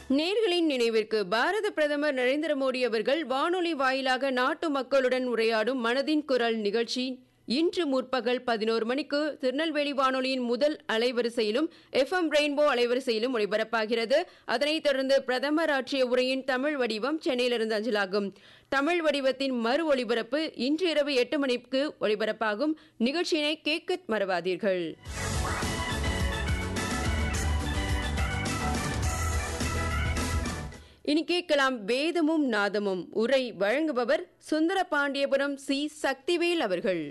நேர்களின் நினைவிற்கு பாரத பிரதமர் நரேந்திர மோடி அவர்கள் வானொலி வாயிலாக நாட்டு மக்களுடன் உரையாடும் மனதின் குரல் நிகழ்ச்சி இன்று முற்பகல் பதினோரு மணிக்கு திருநெல்வேலி வானொலியின் முதல் அலைவரிசையிலும் எஃப்எம் ரெயின்போ அலைவரிசையிலும் ஒளிபரப்பாகிறது அதனைத் தொடர்ந்து பிரதமர் ஆற்றிய உரையின் தமிழ் வடிவம் சென்னையிலிருந்து அஞ்சலாகும் தமிழ் வடிவத்தின் மறு ஒளிபரப்பு இன்று இரவு எட்டு மணிக்கு ஒளிபரப்பாகும் நிகழ்ச்சியினை கேட்க மறவாதீர்கள் இனி கேட்கலாம் வேதமும் நாதமும் உரை வழங்குபவர் சுந்தர பாண்டியபுரம் சி சக்திவேல் அவர்கள்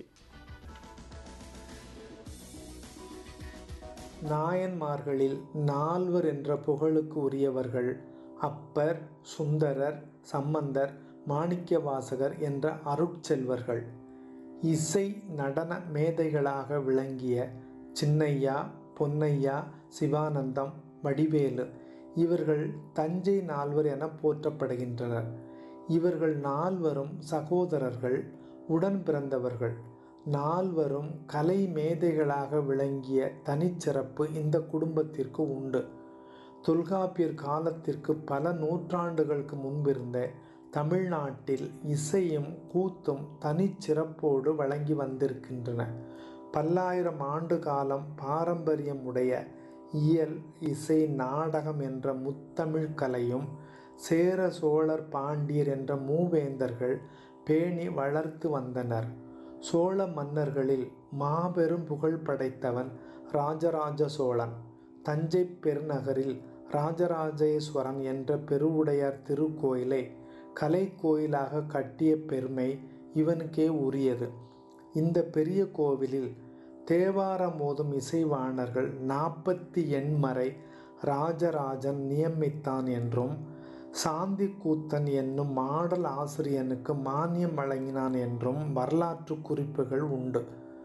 நாயன்மார்களில் நால்வர் என்ற புகழுக்கு உரியவர்கள் அப்பர் சுந்தரர் சம்பந்தர் மாணிக்கவாசகர் என்ற அருட்செல்வர்கள் இசை நடன மேதைகளாக விளங்கிய சின்னையா பொன்னையா சிவானந்தம் வடிவேலு இவர்கள் தஞ்சை நால்வர் என போற்றப்படுகின்றனர் இவர்கள் நால்வரும் சகோதரர்கள் உடன் பிறந்தவர்கள் நால்வரும் கலை மேதைகளாக விளங்கிய தனிச்சிறப்பு இந்த குடும்பத்திற்கு உண்டு தொல்காப்பியர் காலத்திற்கு பல நூற்றாண்டுகளுக்கு முன்பிருந்த தமிழ்நாட்டில் இசையும் கூத்தும் தனிச்சிறப்போடு வழங்கி வந்திருக்கின்றன பல்லாயிரம் ஆண்டு காலம் பாரம்பரியம் உடைய இயல் இசை நாடகம் என்ற முத்தமிழ் கலையும் சேர சோழர் பாண்டியர் என்ற மூவேந்தர்கள் பேணி வளர்த்து வந்தனர் சோழ மன்னர்களில் மாபெரும் புகழ் படைத்தவன் ராஜராஜ சோழன் தஞ்சை பெருநகரில் ராஜராஜேஸ்வரன் என்ற பெருவுடையார் திருக்கோயிலை கலை கோயிலாக கட்டிய பெருமை இவனுக்கே உரியது இந்த பெரிய கோவிலில் தேவாரம் மோதும் இசைவாணர்கள் நாற்பத்தி எண்மறை ராஜராஜன் நியமித்தான் என்றும் சாந்தி கூத்தன் என்னும் மாடல் ஆசிரியனுக்கு மானியம் வழங்கினான் என்றும் வரலாற்று குறிப்புகள் உண்டு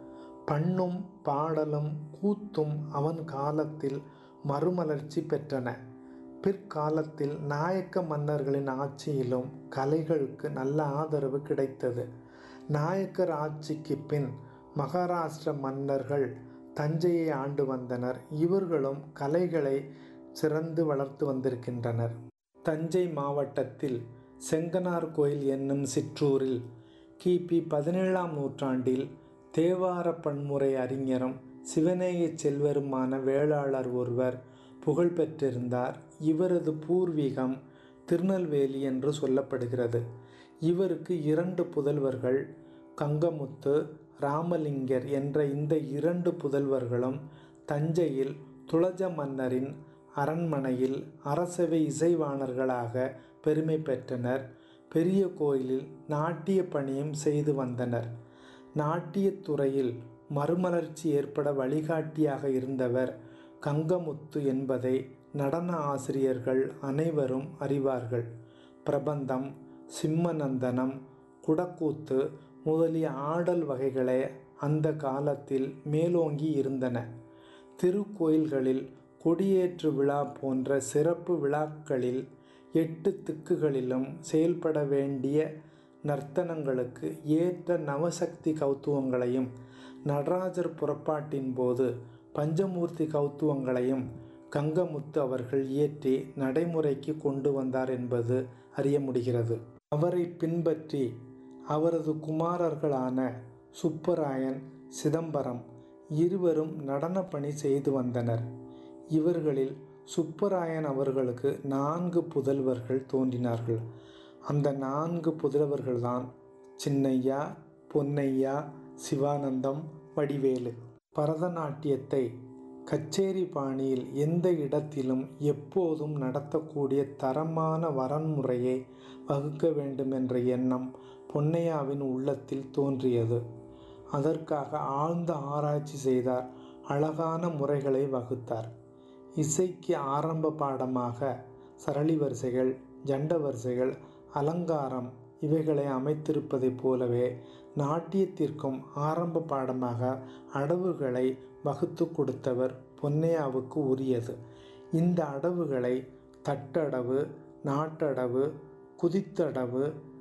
பண்ணும் பாடலும் கூத்தும் அவன் காலத்தில் மறுமலர்ச்சி பெற்றன பிற்காலத்தில் நாயக்க மன்னர்களின் ஆட்சியிலும் கலைகளுக்கு நல்ல ஆதரவு கிடைத்தது நாயக்கர் ஆட்சிக்கு பின் மகாராஷ்டிர மன்னர்கள் தஞ்சையை ஆண்டு வந்தனர் இவர்களும் கலைகளை சிறந்து வளர்த்து வந்திருக்கின்றனர் தஞ்சை மாவட்டத்தில் செங்கனார் கோயில் என்னும் சிற்றூரில் கிபி பதினேழாம் நூற்றாண்டில் தேவார பன்முறை அறிஞரும் சிவநேய செல்வருமான வேளாளர் ஒருவர் புகழ் பெற்றிருந்தார் இவரது பூர்வீகம் திருநெல்வேலி என்று சொல்லப்படுகிறது இவருக்கு இரண்டு புதல்வர்கள் கங்கமுத்து ராமலிங்கர் என்ற இந்த இரண்டு புதல்வர்களும் தஞ்சையில் துளஜ மன்னரின் அரண்மனையில் அரசவை இசைவாணர்களாக பெருமை பெற்றனர் பெரிய கோயிலில் நாட்டிய பணியும் செய்து வந்தனர் நாட்டியத்துறையில் மறுமலர்ச்சி ஏற்பட வழிகாட்டியாக இருந்தவர் கங்கமுத்து என்பதை நடன ஆசிரியர்கள் அனைவரும் அறிவார்கள் பிரபந்தம் சிம்மநந்தனம் குடக்கூத்து முதலிய ஆடல் வகைகளே அந்த காலத்தில் மேலோங்கி இருந்தன திருக்கோயில்களில் கொடியேற்று விழா போன்ற சிறப்பு விழாக்களில் எட்டு திக்குகளிலும் செயல்பட வேண்டிய நர்த்தனங்களுக்கு ஏற்ற நவசக்தி கௌத்துவங்களையும் நடராஜர் புறப்பாட்டின் போது பஞ்சமூர்த்தி கௌத்துவங்களையும் கங்கமுத்து அவர்கள் இயற்றி நடைமுறைக்கு கொண்டு வந்தார் என்பது அறிய முடிகிறது அவரை பின்பற்றி அவரது குமாரர்களான சுப்பராயன் சிதம்பரம் இருவரும் நடன பணி செய்து வந்தனர் இவர்களில் சுப்பராயன் அவர்களுக்கு நான்கு புதல்வர்கள் தோன்றினார்கள் அந்த நான்கு புதல்வர்கள்தான் சின்னையா பொன்னையா சிவானந்தம் வடிவேலு பரதநாட்டியத்தை கச்சேரி பாணியில் எந்த இடத்திலும் எப்போதும் நடத்தக்கூடிய தரமான வரன்முறையை வகுக்க வேண்டும் என்ற எண்ணம் பொன்னையாவின் உள்ளத்தில் தோன்றியது அதற்காக ஆழ்ந்த ஆராய்ச்சி செய்தார் அழகான முறைகளை வகுத்தார் இசைக்கு ஆரம்ப பாடமாக சரளி வரிசைகள் ஜண்ட வரிசைகள் அலங்காரம் இவைகளை அமைத்திருப்பதைப் போலவே நாட்டியத்திற்கும் ஆரம்ப பாடமாக அடவுகளை வகுத்து கொடுத்தவர் பொன்னையாவுக்கு உரியது இந்த அடவுகளை தட்டடவு நாட்டடவு குதித்தடவு